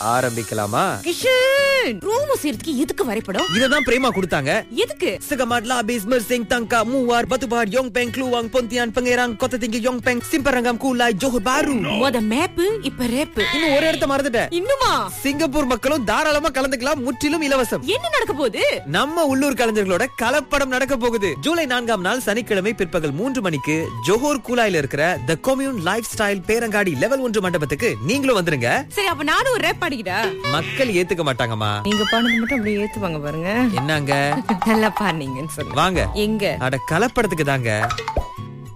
ஆரம்பிக்கலாமா கிஷன் ரூம் செய்யறதுக்கு எதுக்கு வரைபடம் இததான் பிரேமா கொடுத்தாங்க எதுக்கு Sagamadla, Bismar Singh, Tangka, Muar, Batubar, Yong Peng, Kluang, Pontian, Pangerang, Kota Tinggi, Yong Peng, Simparangam, Kulai, Johor Bahru. மொத மேப்பு இப்ப ரேப்பு இன்னும் ஒரு இடத்த மறந்துட்டேன் இன்னுமா சிங்கப்பூர் மக்களும் தாராளமா கலந்துக்கலாம் முற்றிலும் இலவசம் என்ன நடக்க போகுது நம்ம உள்ளூர் கலைஞர்களோட கலப்படம் நடக்க போகுது ஜூலை நான்காம் நாள் சனிக்கிழமை பிற்பகல் மூன்று மணிக்கு ஜோஹர் கூலாயில இருக்கிற த கொம்யூன் லைஃப் ஸ்டைல் பேரங்காடி லெவல் ஒன்று மண்டபத்துக்கு நீங்களும் வந்துருங்க சரி அப்ப நானும் ஒரு ரேப் பாடிக்கிட்டா மக்கள் ஏத்துக்க மாட்டாங்கம்மா நீங்க பாடுறது மட்டும் அப்படியே ஏத்துவாங்க பாருங்க என்னங்க நல்லா பாடுனீங்கன்னு சொல்லுங்க வாங்க எங்க அட கலப்படத்துக்கு தாங்க